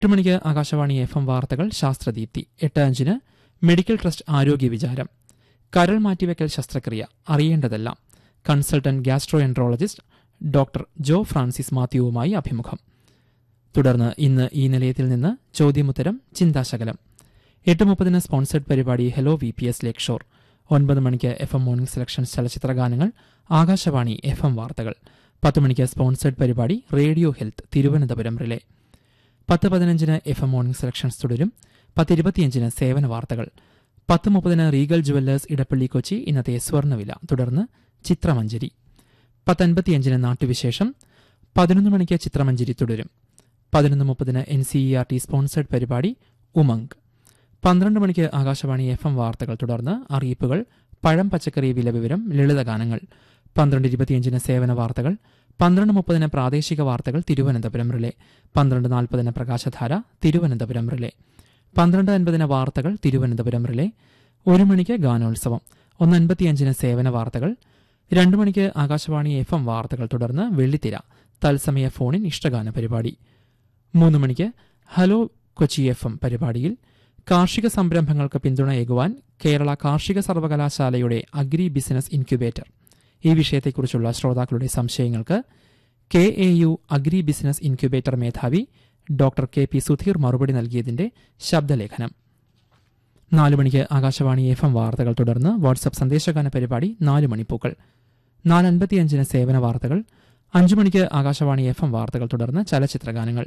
എട്ട് മണിക്ക് Akashvani F M വാർത്തകൾ ശാസ്ത്രദീപ്തി എട്ട് അഞ്ചിന് മെഡിക്കൽ ട്രസ്റ്റ് ആരോഗ്യ വിചാരം കരൾ മാറ്റിവെക്കൽ ശസ്ത്രക്രിയ അറിയേണ്ടതെല്ലാം consultant gastroenterologist doctor Jo Francis മാത്യുവുമായി അഭിമുഖം തുടർന്ന് ഇന്ന് ഈ നിലയത്തിൽ നിന്ന് ചോദ്യമുത്തരം ചിന്താശകലം എട്ട് മുപ്പതിന് സ്പോൺസേഡ് പരിപാടി hello V P S lake shore ഒൻപത് മണിക്ക് എഫ് എം മോർണിംഗ് സെലക്ഷൻ ചലച്ചിത്ര ഗാനങ്ങൾ ആകാശവാണി എഫ് എം വാർത്തകൾ പത്ത് മണിക്ക് സ്പോൺസേഡ് പരിപാടി റേഡിയോ ഹെൽത്ത് തിരുവനന്തപുരം റിലേ പത്ത് പതിനഞ്ചിന് എഫ് എം മോർണിംഗ് സെലക്ഷൻസ് തുടരും പത്ത് ഇരുപത്തിയഞ്ചിന് സേവന വാർത്തകൾ പത്ത് മുപ്പതിന് റീഗൽ ജുവല്ലേഴ്സ് ഇടപ്പള്ളി കൊച്ചി ഇന്നത്തെ സ്വർണ്ണവില തുടർന്ന് ചിത്രമഞ്ജരി പത്തൻപത്തിയഞ്ചിന് നാട്ടുവിശേഷം പതിനൊന്ന് മണിക്ക് ചിത്രമഞ്ജരി തുടരും പതിനൊന്ന് മുപ്പതിന് N C E R T sponsored പരിപാടി ഉമംഗ് പന്ത്രണ്ട് മണിക്ക് ആകാശവാണി എഫ് എം വാർത്തകൾ തുടർന്ന് അറിയിപ്പുകൾ പഴം പച്ചക്കറി വില വിവരം ലളിതഗാനങ്ങൾ പന്ത്രണ്ട് ഇരുപത്തിയഞ്ചിന് സേവന വാർത്തകൾ പന്ത്രണ്ട് മുപ്പതിന് പ്രാദേശിക വാർത്തകൾ തിരുവനന്തപുരം റിലേ പന്ത്രണ്ട് നാൽപ്പതിന് പ്രകാശധാര തിരുവനന്തപുരം റിലേ പന്ത്രണ്ട് അൻപതിന് വാർത്തകൾ തിരുവനന്തപുരം റിലേ ഒരു മണിക്ക് ഗാനോത്സവം ഒന്ന് അൻപത്തിയഞ്ചിന് സേവന വാർത്തകൾ രണ്ടു മണിക്ക് ആകാശവാണി എഫ് എം വാർത്തകൾ തുടർന്ന് വെള്ളിത്തിര തത്സമയ ഫോണിൻ ഇഷ്ടഗാന പരിപാടി മൂന്ന് മണിക്ക് ഹലോ കൊച്ചി എഫ് എം പരിപാടിയിൽ കാർഷിക സംരംഭങ്ങൾക്ക് പിന്തുണയേകുവാൻ കേരള കാർഷിക സർവകലാശാലയുടെ അഗ്രി ബിസിനസ് ഇൻക്യുബേറ്റർ ഈ വിഷയത്തെക്കുറിച്ചുള്ള ശ്രോതാക്കളുടെ സംശയങ്ങൾക്ക് K A U agri business incubator മേധാവി ഡോക്ടർ കെ പി സുധീർ മറുപടി നൽകിയതിന്റെ ശബ്ദലേഖനം നാല് മണിക്ക് ആകാശവാണി എഫ് എം വാർത്തകൾ തുടർന്ന് വാട്സപ്പ് സന്ദേശഗാന പരിപാടി നാല് മണിപ്പൂക്കൾ നാല് അൻപത്തിയഞ്ചിന് സേവന വാർത്തകൾ അഞ്ചു മണിക്ക് ആകാശവാണി എഫ് എം വാർത്തകൾ തുടർന്ന് ചലച്ചിത്രഗാനങ്ങൾ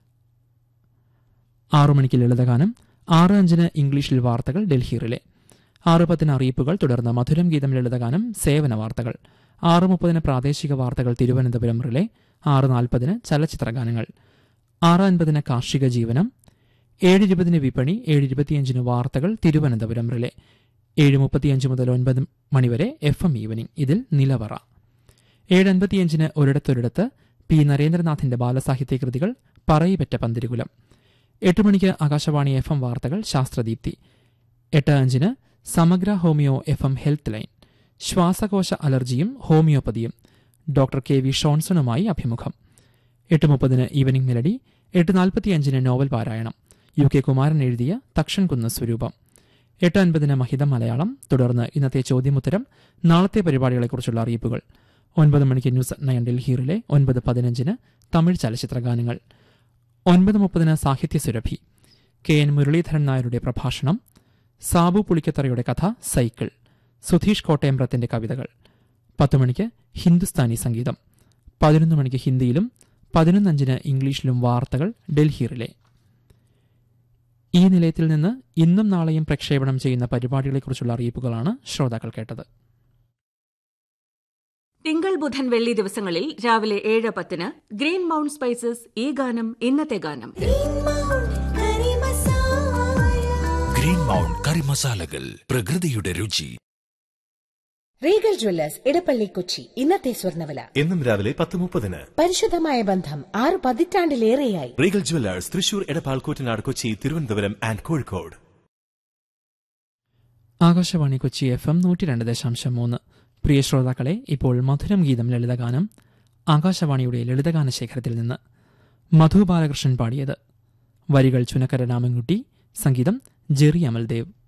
ആറു മണിക്ക് ലളിതഗാനം ആറ് അഞ്ചിന് ഇംഗ്ലീഷിൽ വാർത്തകൾ ഡൽഹി റിലേ ആറ് പത്തിന് അറിയിപ്പുകൾ തുടർന്ന് മധുരം ഗീതം ലളിതഗാനം സേവന വാർത്തകൾ ആറ് മുപ്പതിന് പ്രാദേശിക വാർത്തകൾ തിരുവനന്തപുരം റിലേ ആറ് നാൽപ്പതിന് ചലച്ചിത്രഗാനങ്ങൾ ആറ് അൻപതിന് കാർഷിക ജീവനം ഏഴ് ഇരുപതിന് വിപണി ഏഴ് ഇരുപത്തിയഞ്ചിന് വാർത്തകൾ തിരുവനന്തപുരം റിലേ ഏഴ് മുപ്പത്തിയഞ്ച് മുതൽ ഒൻപത് മണിവരെ എഫ് എം ഈവനിംഗ് ഇതിൽ നിലവറ ഏഴ് അൻപത്തിയഞ്ചിന് ഒരിടത്തൊരിടത്ത് പി നരേന്ദ്രനാഥിന്റെ ബാലസാഹിത്യ കൃതികൾ പറയിപ്പറ്റ പന്തിരുകുലം എട്ട് മണിക്ക് ആകാശവാണി എഫ് എം വാർത്തകൾ ശാസ്ത്രദീപ്തി എട്ട് അഞ്ചിന് സമഗ്ര homeo F M health line ശ്വാസകോശ അലർജിയും ഹോമിയോപ്പതിയും ഡോക്ടർ കെ വി ഷോൺസണുമായി അഭിമുഖം എട്ട് മുപ്പതിന് ഈവനിംഗ് മെലഡി എട്ട് നാൽപ്പത്തിയഞ്ചിന് നോവൽ പാരായണം യു കെ കുമാരൻ എഴുതിയ തക്ഷൻകുന്ന് സ്വരൂപം എട്ട് അൻപതിന് മഹിതം മലയാളം തുടർന്ന് ഇന്നത്തെ ചോദ്യമുത്തരം നാളത്തെ പരിപാടികളെക്കുറിച്ചുള്ള അറിയിപ്പുകൾ ഒൻപത് മണിക്ക് ന്യൂസ് നയൻ ഡൽഹിയിലെ ഒൻപത് പതിനഞ്ചിന് തമിഴ് ചലച്ചിത്ര ഗാനങ്ങൾ ഒൻപത് മുപ്പതിന് സാഹിത്യ സുരഭി കെ എൻ മുരളീധരൻ നായരുടെ പ്രഭാഷണം സാബു പുളിക്കത്തറയുടെ കഥ സൈക്കിൾ സുധീഷ് കോട്ടയമ്പ്രത്തിന്റെ കവിതകൾ പത്ത് മണിക്ക് ഹിന്ദുസ്ഥാനി സംഗീതം പതിനൊന്ന് മണിക്ക് ഹിന്ദിയിലും പതിനൊന്നഞ്ചിന് ഇംഗ്ലീഷിലും വാർത്തകൾ ഡൽഹിയിലെ ഈ നിലയത്തിൽ നിന്ന് ഇന്നും നാളെയും പ്രക്ഷേപണം ചെയ്യുന്ന പരിപാടികളെക്കുറിച്ചുള്ള അറിയിപ്പുകളാണ് ശ്രോതാക്കൾ കേട്ടത് തിങ്കൾ ബുധൻ വെള്ളി ദിവസങ്ങളിൽ രാവിലെ ഏഴ് പത്തിന് ഗ്രീൻ മൗണ്ട് സ്പൈസസ് ഈ ഗാനം ഇന്നത്തെ ഗാനം ഗ്രീൻ മൗണ്ട് കറി മസാലകൾ പ്രകൃതിയുടെ രുചി റീഗൽ ജ്വല്ലേഴ്സ് ഇടപ്പള്ളി കൊച്ചി ഇന്നത്തെ സ്വർണ്ണവില എന്നും രാവിലെ പത്ത് മുപ്പതിന് പരിശുദ്ധമായ ബന്ധം ആറ് പതിറ്റാണ്ടിലേറെയായി Regal jewellers Thrissur Edappal Koottanad Kochi Thiruvananthapuram and Kozhikode Akashvani Kochi F M നൂറ്റി രണ്ട് ദശാംശം മൂന്ന് പ്രിയ ശ്രോതാക്കളെ ഇപ്പോൾ മധുരം ഗീതം ലളിതഗാനം ആകാശവാണിയുടെ ലളിതഗാന ശേഖരത്തിൽ നിന്ന് മധു ബാലകൃഷ്ണൻ പാടിയത് വരികൾ ചുനക്കര രാമൻകുട്ടി സംഗീതം ജെറി അമൽദേവ്